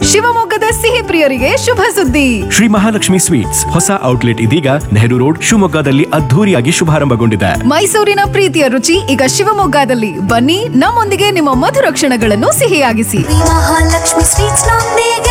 ಶಿವಮೊಗ್ಗದ ಸಿಹಿ ಪ್ರಿಯರಿಗೆ ಶುಭ ಸುದ್ದಿ ಶ್ರೀ ಮಹಾಲಕ್ಷ್ಮಿ ಸ್ವೀಟ್ಸ್ ಹೊಸ ಔಟ್ಲೆಟ್ ಇದೀಗ ನೆಹರು ರೋಡ್ ಶಿವಮೊಗ್ಗದಲ್ಲಿ ಅದ್ಧೂರಿಯಾಗಿ ಶುಭಾರಂಭಗೊಂಡಿದೆ ಮೈಸೂರಿನ ಪ್ರೀತಿಯ ರುಚಿ ಈಗ ಶಿವಮೊಗ್ಗದಲ್ಲಿ ಬನ್ನಿ ನಮ್ಮೊಂದಿಗೆ ನಿಮ್ಮ ಮಧುರ ಕ್ಷಣಗಳನ್ನು ಸಿಹಿಯಾಗಿಸಿ ಶ್ರೀ ಮಹಾಲಕ್ಷ್ಮಿ ಸ್ವೀಟ್ಸ್ ನೊಂದಿಗೆ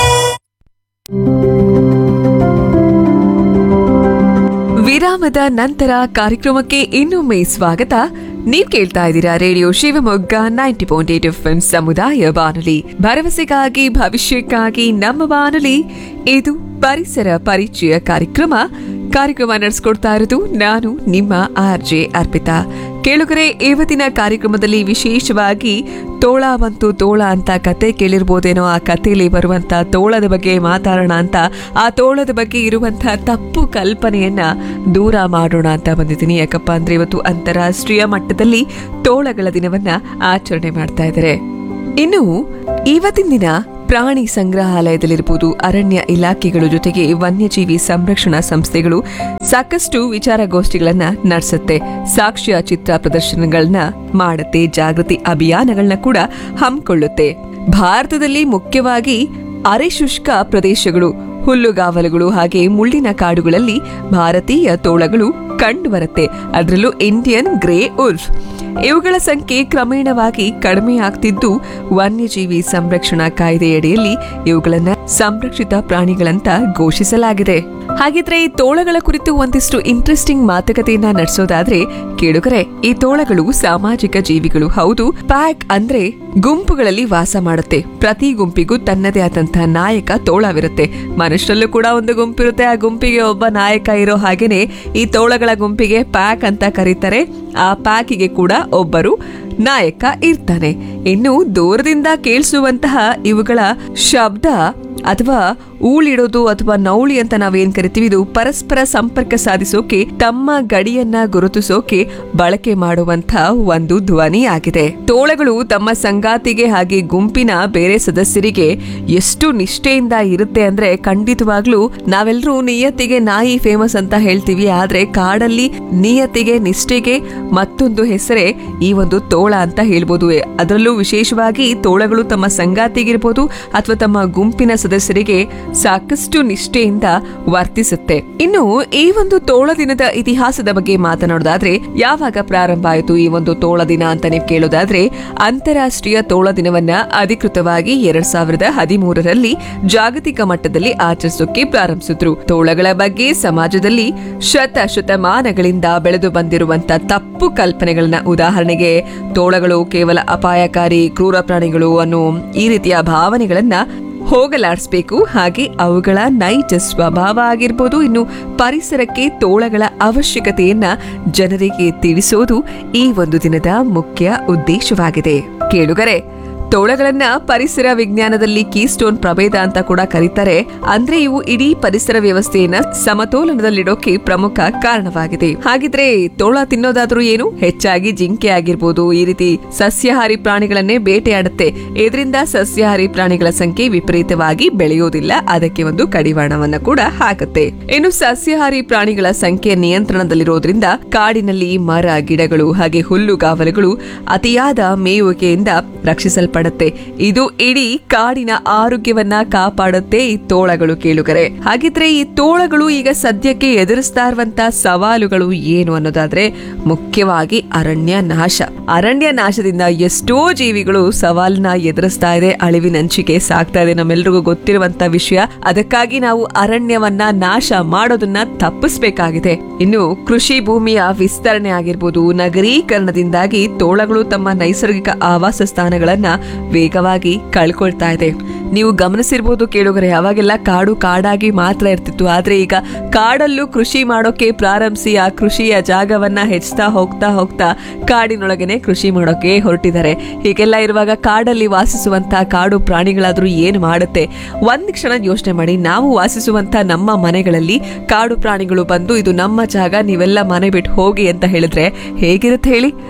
ವಿರಾಮದ ನಂತರ ಕಾರ್ಯಕ್ರಮಕ್ಕೆ ಇನ್ನೊಮ್ಮೆ ಸ್ವಾಗತ ನೀವ್ ಕೇಳ್ತಾ ಇದ್ದೀರಾ radio Shivamogga ninety point eight F ಸಮುದಾಯ ಬಾನುಲಿ ಭರವಸೆಗಾಗಿ ಭವಿಷ್ಯಕ್ಕಾಗಿ ನಮ್ಮ ಬಾನುಲಿ ಇದು ಪರಿಸರ ಪರಿಚಯ ಕಾರ್ಯಕ್ರಮ ಕಾರ್ಯಕ್ರಮ ನಡೆಸ್ಕೊಡ್ತಾ ಇರೋದು ನಾನು ನಿಮ್ಮ ಆರ್ ಜೆ ಅರ್ಪಿತಾ ಕೇಳುಗರೆ ಇವತ್ತಿನ ಕಾರ್ಯಕ್ರಮದಲ್ಲಿ ವಿಶೇಷವಾಗಿ ತೋಳ ಬಂತು ತೋಳ ಅಂತ ಕತೆ ಕೇಳಿರ್ಬೋದೇನೋ ಆ ಕಥೆಯಲ್ಲಿ ಬರುವಂತ ತೋಳದ ಬಗ್ಗೆ ಮಾತಾಡೋಣ ಅಂತ ಆ ತೋಳದ ಬಗ್ಗೆ ಇರುವಂತಹ ತಪ್ಪು ಕಲ್ಪನೆಯನ್ನ ದೂರ ಮಾಡೋಣ ಅಂತ ಬಂದಿದ್ದೀನಿ ಯಾಕಪ್ಪ ಅಂದ್ರೆ ಇವತ್ತು ಅಂತಾರಾಷ್ಟ್ರೀಯ ಮಟ್ಟದಲ್ಲಿ ತೋಳಗಳ ದಿನವನ್ನ ಆಚರಣೆ ಮಾಡ್ತಾ ಇದ್ದಾರೆ ಇನ್ನು ಇವತ್ತಿನ ದಿನ ಪ್ರಾಣಿ ಸಂಗ್ರಹಾಲಯದಲ್ಲಿರ್ಬೋದು ಅರಣ್ಯ ಇಲಾಖೆಗಳ ಜೊತೆಗೆ ವನ್ಯಜೀವಿ ಸಂರಕ್ಷಣಾ ಸಂಸ್ಥೆಗಳು ಸಾಕಷ್ಟು ವಿಚಾರಗೋಷ್ಠಿಗಳನ್ನ ನಡೆಸುತ್ತೆ ಸಾಕ್ಷ್ಯ ಚಿತ್ರ ಪ್ರದರ್ಶನಗಳನ್ನ ಮಾಡುತ್ತೆ ಜಾಗೃತಿ ಅಭಿಯಾನಗಳನ್ನ ಕೂಡ ಹಮ್ಮಿಕೊಳ್ಳುತ್ತೆ ಭಾರತದಲ್ಲಿ ಮುಖ್ಯವಾಗಿ ಅರೆಶುಷ್ಕ ಪ್ರದೇಶಗಳು ಹುಲ್ಲುಗಾವಲುಗಳು ಹಾಗೆ ಮುಳ್ಳಿನ ಕಾಡುಗಳಲ್ಲಿ ಭಾರತೀಯ ತೋಳಗಳು ಕಂಡುಬರುತ್ತೆ ಅದರಲ್ಲೂ ಇಂಡಿಯನ್ ಗ್ರೇ ಉಲ್ಫ್ ಇವುಗಳ ಸಂಖ್ಯೆ ಕ್ರಮೇಣವಾಗಿ ಕಡಿಮೆ ಆಗ್ತಿದ್ದು ವನ್ಯಜೀವಿ ಸಂರಕ್ಷಣಾ ಕಾಯ್ದೆಯಡಿಯಲ್ಲಿ ಇವುಗಳನ್ನ ಸಂರಕ್ಷಿತ ಪ್ರಾಣಿಗಳಂತ ಘೋಷಿಸಲಾಗಿದೆ ಹಾಗಿದ್ರೆ ಈ ತೋಳಗಳ ಕುರಿತು ಒಂದಿಷ್ಟು ಇಂಟ್ರೆಸ್ಟಿಂಗ್ ಮಾತುಕತೆಯನ್ನ ನಡೆಸೋದಾದ್ರೆ ಕೇಳುಗರೆ ಈ ತೋಳಗಳು ಸಾಮಾಜಿಕ ಜೀವಿಗಳು ಹೌದು ಪ್ಯಾಕ್ ಅಂದ್ರೆ ಗುಂಪುಗಳಲ್ಲಿ ವಾಸ ಮಾಡುತ್ತೆ ಪ್ರತಿ ಗುಂಪಿಗೂ ತನ್ನದೇ ಆದಂತಹ ನಾಯಕ ತೋಳವಿರುತ್ತೆ ಮನುಷ್ಯರಲ್ಲೂ ಕೂಡ ಒಂದು ಗುಂಪಿರುತ್ತೆ ಆ ಗುಂಪಿಗೆ ಒಬ್ಬ ನಾಯಕ ಇರೋ ಹಾಗೇನೆ ಈ ತೋಳಗಳ ಗುಂಪಿಗೆ ಪ್ಯಾಕ್ ಅಂತ ಕರೀತಾರೆ ಆ ಪ್ಯಾಕಿಗೆ ಕೂಡ ಒಬ್ಬರು ನಾಯಕ ಇರ್ತಾನೆ ಇನ್ನು ದೂರದಿಂದ ಕೇಳಿಸುವಂತಹ ಇವುಗಳ ಶಬ್ದ ಅಥವಾ ಊಳಿಡೋದು ಅಥವಾ ನೌಳಿ ಅಂತ ನಾವೇನ್ ಕರಿತೀವಿ ಇದು ಪರಸ್ಪರ ಸಂಪರ್ಕ ಸಾಧಿಸೋಕೆ ತಮ್ಮ ಗಡಿಯನ್ನ ಗುರುತಿಸೋಕೆ ಬಳಕೆ ಮಾಡುವಂತ ಒಂದು ಧ್ವನಿ ಆಗಿದೆ ತೋಳಗಳು ತಮ್ಮ ಸಂಗಾತಿಗೆ ಹಾಗೆ ಗುಂಪಿನ ಬೇರೆ ಸದಸ್ಯರಿಗೆ ಎಷ್ಟು ನಿಷ್ಠೆಯಿಂದ ಇರುತ್ತೆ ಅಂದ್ರೆ ಖಂಡಿತವಾಗ್ಲೂ ನಾವೆಲ್ಲರೂ ನಿಯತ್ತಿಗೆ ನಾಯಿ ಫೇಮಸ್ ಅಂತ ಹೇಳ್ತೀವಿ ಆದ್ರೆ ಕಾಡಲ್ಲಿ ನಿಯತ್ತಿಗೆ ನಿಷ್ಠೆಗೆ ಮತ್ತೊಂದು ಹೆಸರೇ ಈ ಒಂದು ತೋಳ ಅಂತ ಹೇಳ್ಬೋದು ಅದರಲ್ಲೂ ವಿಶೇಷವಾಗಿ ತೋಳಗಳು ತಮ್ಮ ಸಂಗಾತಿಗಿರ್ಬೋದು ಅಥವಾ ತಮ್ಮ ಗುಂಪಿನ ಸದಸ್ಯರಿಗೆ ಸಾಕಷ್ಟು ನಿಷ್ಠೆಯಿಂದ ವರ್ತಿಸುತ್ತೆ ಇನ್ನು ಈ ಒಂದು ತೋಳ ದಿನದ ಇತಿಹಾಸದ ಬಗ್ಗೆ ಮಾತನಾಡೋದಾದ್ರೆ ಯಾವಾಗ ಪ್ರಾರಂಭ ಆಯಿತು ಈ ಒಂದು ತೋಳ ದಿನ ಅಂತ ನೀವು ಕೇಳೋದಾದ್ರೆ ಅಂತಾರಾಷ್ಟ್ರೀಯ ತೋಳ ದಿನವನ್ನ ಅಧಿಕೃತವಾಗಿ ಎರಡ್ ಸಾವಿರದ ಹದಿಮೂರರಲ್ಲಿ ಜಾಗತಿಕ ಮಟ್ಟದಲ್ಲಿ ಆಚರಿಸೋಕೆ ಪ್ರಾರಂಭಿಸಿದ್ರು ತೋಳಗಳ ಬಗ್ಗೆ ಸಮಾಜದಲ್ಲಿ ಶತ ಶತಮಾನಗಳಿಂದ ಬೆಳೆದು ಬಂದಿರುವಂತ ತಪ್ಪು ಕಲ್ಪನೆಗಳನ್ನ ಉದಾಹರಣೆಗೆ ತೋಳಗಳು ಕೇವಲ ಅಪಾಯಕಾರಿ ಕ್ರೂರ ಪ್ರಾಣಿಗಳು ಅನ್ನೋ ಈ ರೀತಿಯ ಭಾವನೆಗಳನ್ನ ಹೋಗಲಾಡಿಸ್ಬೇಕು ಹಾಗೆ ಅವುಗಳ ನೈಜ ಸ್ವಭಾವ ಆಗಿರ್ಬೋದು ಇನ್ನು ಪರಿಸರಕ್ಕೆ ತೋಳಗಳ ಅವಶ್ಯಕತೆಯನ್ನ ಜನರಿಗೆ ತಿಳಿಸೋದು ಈ ಒಂದು ದಿನದ ಮುಖ್ಯ ಉದ್ದೇಶವಾಗಿದೆ ಕೇಳುಗರೆ ತೋಳಗಳನ್ನ ಪರಿಸರ ವಿಜ್ಞಾನದಲ್ಲಿ ಕೀಸ್ಟೋನ್ ಪ್ರಭೇದ ಅಂತ ಕೂಡ ಕರೀತಾರೆ ಅಂದ್ರೆ ಇವು ಇಡೀ ಪರಿಸರ ವ್ಯವಸ್ಥೆಯನ್ನ ಸಮತೋಲನದಲ್ಲಿಡೋಕೆ ಪ್ರಮುಖ ಕಾರಣವಾಗಿದೆ ಹಾಗಿದ್ರೆ ತೋಳ ತಿನ್ನೋದಾದ್ರೂ ಏನು ಹೆಚ್ಚಾಗಿ ಜಿಂಕೆ ಆಗಿರ್ಬೋದು ಈ ರೀತಿ ಸಸ್ಯಾಹಾರಿ ಪ್ರಾಣಿಗಳನ್ನೇ ಬೇಟೆಯಾಡುತ್ತೆ ಇದರಿಂದ ಸಸ್ಯಾಹಾರಿ ಪ್ರಾಣಿಗಳ ಸಂಖ್ಯೆ ವಿಪರೀತವಾಗಿ ಬೆಳೆಯೋದಿಲ್ಲ ಅದಕ್ಕೆ ಒಂದು ಕಡಿವಾಣವನ್ನ ಕೂಡ ಹಾಕುತ್ತೆ ಇನ್ನು ಸಸ್ಯಾಹಾರಿ ಪ್ರಾಣಿಗಳ ಸಂಖ್ಯೆ ನಿಯಂತ್ರಣದಲ್ಲಿರೋದ್ರಿಂದ ಕಾಡಿನಲ್ಲಿ ಮರ ಗಿಡಗಳು ಹಾಗೆ ಹುಲ್ಲುಗಾವಲುಗಳು ಅತಿಯಾದ ಮೇಯುವಿಕೆಯಿಂದ ರಕ್ಷಿಸಲ್ಪಡುತ್ತೆ ಇದು ಇಡೀ ಕಾಡಿನ ಆರೋಗ್ಯವನ್ನ ಕಾಪಾಡುತ್ತೆ ಈ ತೋಳಗಳು ಕೇಳುಗರೆ ಹಾಗಿದ್ರೆ ಈ ತೋಳಗಳು ಈಗ ಸದ್ಯಕ್ಕೆ ಎದುರಿಸ್ತಾ ಇರುವಂತ ಸವಾಲುಗಳು ಏನು ಅನ್ನೋದಾದ್ರೆ ಮುಖ್ಯವಾಗಿ ಅರಣ್ಯ ನಾಶ ಅರಣ್ಯ ನಾಶದಿಂದ ಎಷ್ಟೋ ಜೀವಿಗಳು ಸವಾಲನ್ನ ಎದುರಿಸ್ತಾ ಇದೆ ಅಳಿವಿನಂಚಿಗೆ ಸಾಕ್ತಾ ಇದೆ ನಮ್ಮೆಲ್ರಿಗೂ ಗೊತ್ತಿರುವಂತ ವಿಷಯ ಅದಕ್ಕಾಗಿ ನಾವು ಅರಣ್ಯವನ್ನ ನಾಶ ಮಾಡೋದನ್ನ ತಪ್ಪಿಸ್ಬೇಕಾಗಿದೆ ಇನ್ನು ಕೃಷಿ ಭೂಮಿಯ ವಿಸ್ತರಣೆ ಆಗಿರ್ಬೋದು ನಗರೀಕರಣದಿಂದಾಗಿ ತೋಳಗಳು ತಮ್ಮ ನೈಸರ್ಗಿಕ ಆವಾಸ ಸ್ಥಾನಗಳನ್ನ ವೇಗವಾಗಿ ಕಳ್ಕೊಳ್ತಾ ಇದೆ ನೀವು ಗಮನಿಸಿರ್ಬೋದು ಕೇಳುಗರೆ ಅವಾಗೆಲ್ಲ ಕಾಡು ಕಾಡಾಗಿ ಮಾತ್ರ ಇರ್ತಿತ್ತು ಆದ್ರೆ ಈಗ ಕಾಡಲ್ಲೂ ಕೃಷಿ ಮಾಡೋಕೆ ಪ್ರಾರಂಭಿಸಿ ಆ ಕೃಷಿಯ ಜಾಗವನ್ನ ಹೆಚ್ಚುತ್ತಾ ಹೋಗ್ತಾ ಹೋಗ್ತಾ ಕಾಡಿನೊಳಗನೆ ಕೃಷಿ ಮಾಡೋಕೆ ಹೊರಟಿದ್ದಾರೆ ಹೀಗೆಲ್ಲ ಇರುವಾಗ ಕಾಡಲ್ಲಿ ವಾಸಿಸುವಂತ ಕಾಡು ಪ್ರಾಣಿಗಳಾದ್ರೂ ಏನು ಮಾಡುತ್ತೆ ಒಂದ್ ಕ್ಷಣ ಯೋಚನೆ ಮಾಡಿ ನಾವು ವಾಸಿಸುವಂತ ನಮ್ಮ ಮನೆಗಳಲ್ಲಿ ಕಾಡು ಪ್ರಾಣಿಗಳು ಬಂದು ಇದು ನಮ್ಮ ಜಾಗ ನೀವೆಲ್ಲ ಮನೆ ಬಿಟ್ಟು ಹೋಗಿ ಅಂತ ಹೇಳಿದ್ರೆ ಹೇಗಿರುತ್ತೆ ಹೇಳಿ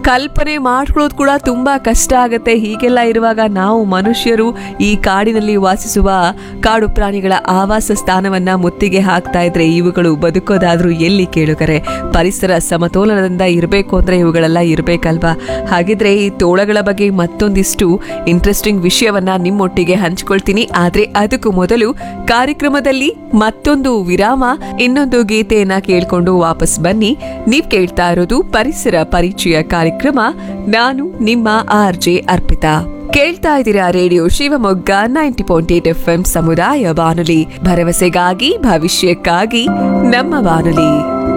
ಕಲ್ಪನೆ ಮಾಡ್ಕೊಳ್ಳೋದು ಕೂಡ ತುಂಬಾ ಕಷ್ಟ ಆಗತ್ತೆ ಹೀಗೆಲ್ಲ ಇರುವಾಗ ನಾವು ಮನುಷ್ಯರು ಈ ಕಾಡಿನಲ್ಲಿ ವಾಸಿಸುವ ಕಾಡು ಪ್ರಾಣಿಗಳ ಆವಾಸ ಸ್ಥಾನವನ್ನ ಮುತ್ತಿಗೆ ಹಾಕ್ತಾ ಇದ್ರೆ ಇವುಗಳು ಬದುಕೋದಾದ್ರೂ ಎಲ್ಲಿ ಕೇಳುಗರೆ ಪರಿಸರ ಸಮತೋಲನದಿಂದ ಇರಬೇಕು ಅಂದ್ರೆ ಇವುಗಳೆಲ್ಲ ಇರಬೇಕಲ್ವಾ ಹಾಗಿದ್ರೆ ಈ ತೋಳಗಳ ಬಗ್ಗೆ ಮತ್ತೊಂದಿಷ್ಟು ಇಂಟ್ರೆಸ್ಟಿಂಗ್ ವಿಷಯವನ್ನ ನಿಮ್ಮೊಟ್ಟಿಗೆ ಹಂಚ್ಕೊಳ್ತೀನಿ ಆದ್ರೆ ಅದಕ್ಕೂ ಮೊದಲು ಕಾರ್ಯಕ್ರಮದಲ್ಲಿ ಮತ್ತೊಂದು ವಿರಾಮ ಇನ್ನೊಂದು ಗೀತೆಯನ್ನ ಕೇಳ್ಕೊಂಡು ವಾಪಸ್ ಬನ್ನಿ ನೀವ್ ಕೇಳ್ತಾ ಇರೋದು ಪರಿಸರ ಪರಿಚಯ ಕಾರ್ಯಕ್ರಮ ನಾನು ನಿಮ್ಮ ಆರ್ ಜೆ ಅರ್ಪಿತಾ ಕೇಳ್ತಾ ಇದ್ದೀರಾ radio Shivamogga ninety point eight F M ಸಮುದಾಯ ಬಾನುಲಿ ಭರವಸೆಗಾಗಿ ಭವಿಷ್ಯಕ್ಕಾಗಿ ನಮ್ಮ ಬಾನುಲಿ